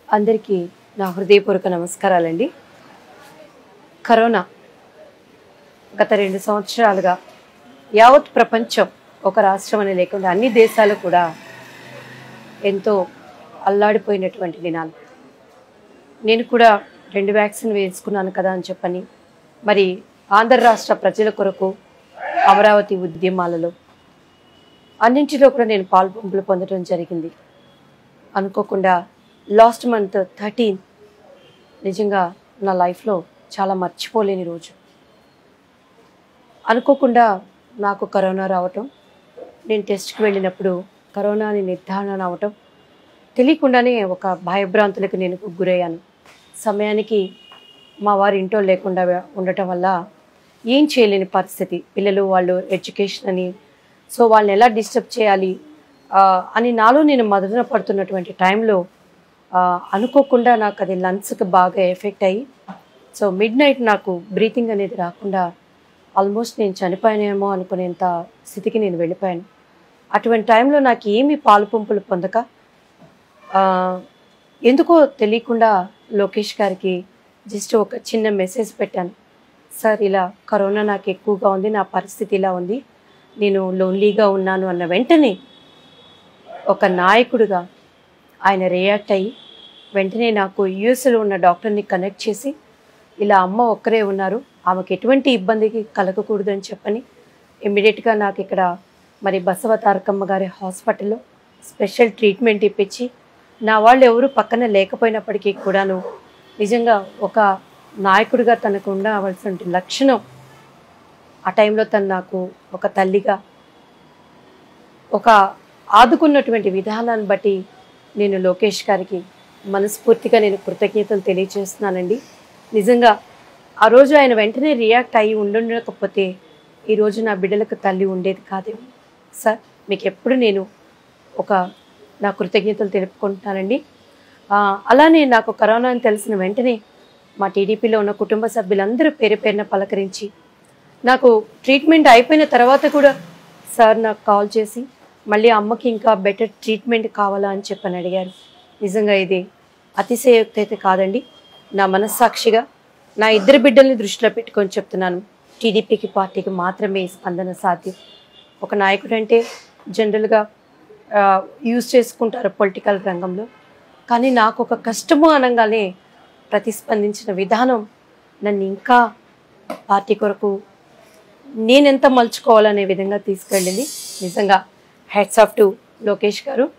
అందరికీ నా హృదయపూర్వక నమస్కారాలండి కరోనా గత రెండు సంవత్సరాలుగా యావత్ ప్రపంచం ఒక రాష్ట్రం అని లేకుండా అన్ని దేశాలు కూడా ఎంతో అల్లాడిపోయినటువంటి దినాలు నేను కూడా రెండు వ్యాక్సిన్ వేసుకున్నాను కదా అని చెప్పని మరి ఆంధ్ర రాష్ట్ర ప్రజల కొరకు అమరావతి ఉద్యమాలలో అన్నింటిలో కూడా నేను పాల్పొంపులు పొందడం జరిగింది అనుకోకుండా లాస్ట్ మంత్ థర్టీన్ నిజంగా నా లైఫ్లో చాలా మర్చిపోలేని రోజు అనుకోకుండా నాకు కరోనా రావటం నేను టెస్ట్కి వెళ్ళినప్పుడు కరోనా అని నిర్ధారణ అవటం తెలియకుండానే ఒక భయభ్రాంతులకు నేను గురయ్యాను సమయానికి మా వారి ఇంట్లో లేకుండా ఉండటం వల్ల ఏం చేయలేని పరిస్థితి పిల్లలు వాళ్ళు ఎడ్యుకేషన్ అని సో వాళ్ళని ఎలా డిస్టర్బ్ చేయాలి ఆ, అని నాలో నేను మదన పడుతున్నటువంటి టైంలో ఆ, అనుకోకుండా నాకు అది లంగ్స్కి బాగా ఎఫెక్ట్ అయ్యి సో మిడ్ నైట్ నాకు బ్రీతింగ్ అనేది రాకుండా ఆల్మోస్ట్ నేను చనిపోయానేమో అనుకునేంత స్థితికి నేను వెళ్ళిపోయాను అటువంటి టైంలో నాకు ఏమీ పాలు పంపులు పొందక ఆ, ఎందుకో తెలియకుండా లోకేష్ గారికి జస్ట్ ఒక చిన్న మెసేజ్ పెట్టాను సార్ ఇలా కరోనా నాకు ఎక్కువగా ఉంది నా పరిస్థితి ఇలా ఉంది నేను లోన్లీగా ఉన్నాను అన్న వెంటనే ఒక నాయకుడిగా ఆయన రియాక్ట్ అయ్యి వెంటనే నాకు యూఎస్లో ఉన్న డాక్టర్ని కనెక్ట్ చేసి ఇలా అమ్మ ఒక్కరే ఉన్నారు ఆమెకు ఎటువంటి ఇబ్బందికి కలగకూడదని చెప్పని ఇమ్మీడియట్గా నాకు ఇక్కడ మరి బసవ తారకమ్మ గారి హాస్పిటల్లో స్పెషల్ ట్రీట్మెంట్ ఇప్పించి నా వాళ్ళు ఎవరు పక్కన లేకపోయినప్పటికీ కూడాను నిజంగా ఒక నాయకుడిగా తనకు ఉండవలసిన లక్షణం ఆ టైంలో తను నాకు ఒక తల్లిగా ఒక ఆదుకున్నటువంటి విధానాన్ని బట్టి నేను లోకేష్ గారికి మనస్ఫూర్తిగా నేను కృతజ్ఞతలు తెలియజేస్తున్నానండి నిజంగా ఆ రోజు ఆయన వెంటనే రియాక్ట్ అయ్యి ఉండుండకపోతే ఈరోజు నా బిడ్డలకు తల్లి ఉండేది కాదేమో సార్ మీకు ఎప్పుడు నేను ఒక నా కృతజ్ఞతలు తెలుపుకుంటున్నానండి ఆ, అలానే నాకు కరోనా అని తెలిసిన వెంటనే మా టీడీపీలో ఉన్న కుటుంబ సభ్యులందరూ పేరు పేరున పలకరించి నాకు ట్రీట్మెంట్ అయిపోయిన తర్వాత కూడా సార్ నాకు కాల్ చేసి మళ్ళీ అమ్మకి ఇంకా బెటర్ ట్రీట్మెంట్ కావాలా అని చెప్పని అడిగారు నిజంగా ఇది అతిశయోక్తి అయితే కాదండి నా మనస్సాక్షిగా నా ఇద్దరు బిడ్డల్ని దృష్టిలో పెట్టుకొని చెప్తున్నాను టీడీపీకి పార్టీకి మాత్రమే ఈ స్పందన సాధ్యం ఒక నాయకుడు అంటే జనరల్గా యూజ్ చేసుకుంటారు పొలిటికల్ రంగంలో కానీ నాకు ఒక కష్టము అనగానే ప్రతిస్పందించిన విధానం నన్ను ఇంకా పార్టీ కొరకు నేనెంత మలుచుకోవాలనే విధంగా తీసుకెళ్ళింది నిజంగా హెడ్స్ ఆఫ్ టు లోకేష్ గారు